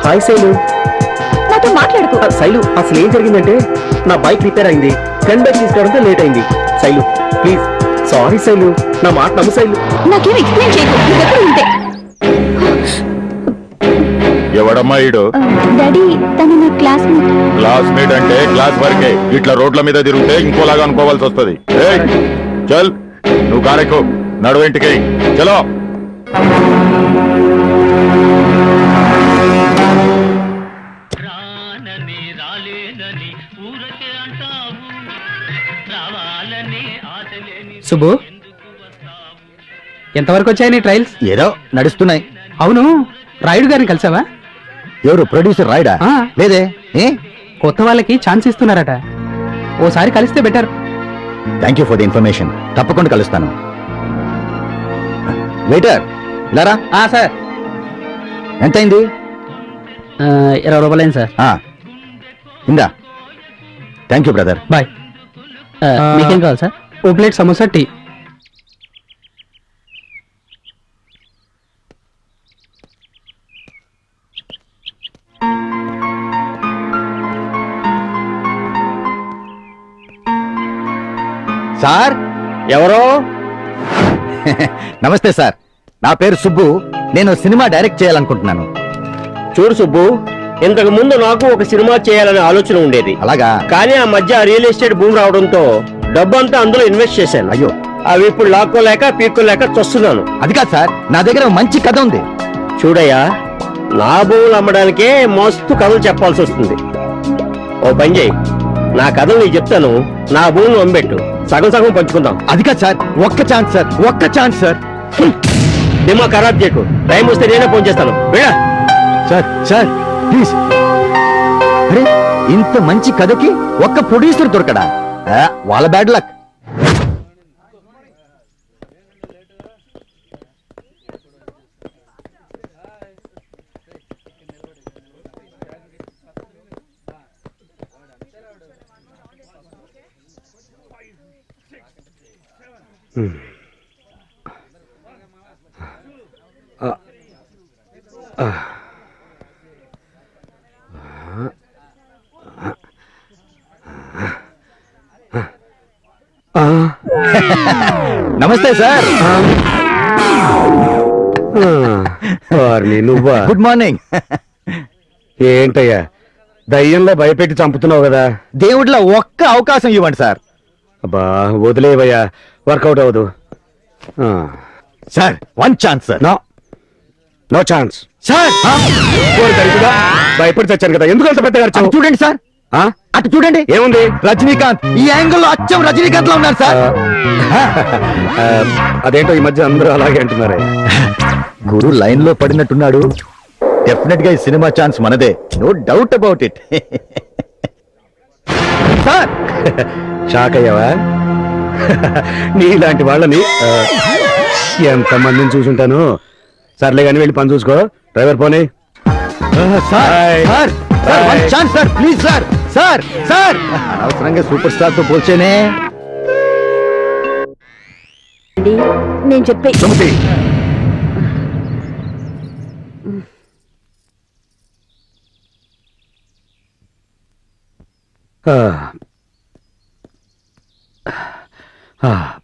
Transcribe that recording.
Hi Shailu నాతో మాట్లాడుకో ఆ, శైలు అసలు ఏం జరిగిందంటే నా బైక్ రిపేర్ అయింది ఫ్రెండ్ బైక్ తీసుకురావడంతో లేట్ అయింది శైలు ప్లీజ్ సారీ శైలు నా మాట నమ్ము శైలు నాకేం ఎక్స్ప్లెయిన్ చేయకు నువ్వెప్పుడు ఉంటే ఎవడమ్మా ఈడు డాడీ తను నా క్లాస్మేట్ క్లాస్మేట్ అంటే క్లాస్ వరకే ఇట్లా రోడ్ల మీద తిరిగితే ఇంకోలాగా అనుకోవాల్సి వస్తుంది ఏయ్, చల్ నువ్వు కారెక్కు నడువు ఇంటికి చలో రానని రాలేనని ఊరకే అంటావు రావాలని ఆశలేని సుబ్బు ఎంతవరకు వచ్చాయి నీ ట్రయల్స్ ఏదో నడుస్తున్నాయి అవును రాయుడు గారిని కలిసావా ఎవరు ప్రొడ్యూసర్ రాయడా ఆ. లేదే ఏ కొత్త వాళ్ళకి ఛాన్స్ ఇస్తున్నారట ఓసారి కలిస్తే better thank you for the information తప్పకుండా కలుస్తాను వెయిటర్ ఇలారా సార్ ఎంతైంది ఇరవై రూపాయలైంది సార్ ఆ, ఇందా థ్యాంక్ యూ బ్రదర్ బాయ్ మీకేం కావాలి సార్ ఓ ప్లేట్ సమోసా టీ సార్ ఎవరో నమస్తే సార్ నా పేరు సుబ్బు నేను సినిమా డైరెక్ట్ చేయాలనుకుంటున్నాను చూడు సుబ్బు ఇంతకు ముందు నాకు ఒక సినిమా చేయాలనే ఆలోచన ఉండేది అలాగా కానీ ఆ మధ్య రియల్ ఎస్టేట్ భూమి రావడంతో డబ్బంతా అందులో ఇన్వెస్ట్ చేశాను అయ్యో అవి ఇప్పుడు లాక్కోలేక పీక్కోలేక చస్తున్నాను అది కాదు సార్ నా దగ్గర ఓ మంచి కథ ఉంది చూడయ్యా నా భూములు అమ్మడానికే మస్తు కథలు చెప్పాల్సి వస్తుంది ఓ పని చేయి నా కథలు నీకు చెప్తాను నా భూములు అమ్మెట్టు సగం సగం పంచుకుందాం అది కాదు సార్ ఒక్క ఛాన్స్ సార్ ఒక్క ఛాన్స్ సార్ దిమా ఖరాబ్ చేయకు టైం వస్తే నేనే ఫోన్ చేస్తాను వెళ్ళా సార్ సార్ ప్లీజ్ అరే ఇంత మంచి కథకి ఒక్క ప్రొడ్యూసర్ దొరకడా ఆ, వాళ్ళ బ్యాడ్ లక్ నమస్తే సార్ నువ్వా గుడ్ మార్నింగ్ ఏంటయ్యా దయ్యంలో భయపెట్టి చంపుతున్నావు కదా దేవుడిలో ఒక్క అవకాశం ఇవ్వండి సార్ అబ్బా వదిలేవయ్యా వర్కౌట్ అవ్వదు sir one chance sir no no chance sir భయపడి చచ్చాను కదా ఎందుకు అంత పెద్దగా అటు అరిచావు? చూడండి సార్ ఆ? అటు చూడండి ఏముంది రజనీకాంత్ ఈ యాంగిల్ లో అచ్చం రజనీకాంత్ లో ఉన్నారు సార్ ఆ, అదేంటో ఈ మధ్య అందరూ అలాగే అంటున్నారే గురు లైన్ లో పడినట్టున్నాడు డెఫినెట్ గా ఈ సినిమా ఛాన్స్ మనదే no doubt about it sir shock అయ్యావా నీలాంటి వాళ్ళని ఆ, ఎంత మందిని చూసుంటాను సర్లే కానీ వెళ్ళి పని చూసుకో డ్రైవర్ పోనీ sir Bye. Sir sir one Bye. Chance sir please sir sir sir అనవసరంగా సూపర్ స్టార్ తో పోల్చేనే నేను చెప్పే సుమతి ఆ. ఆ.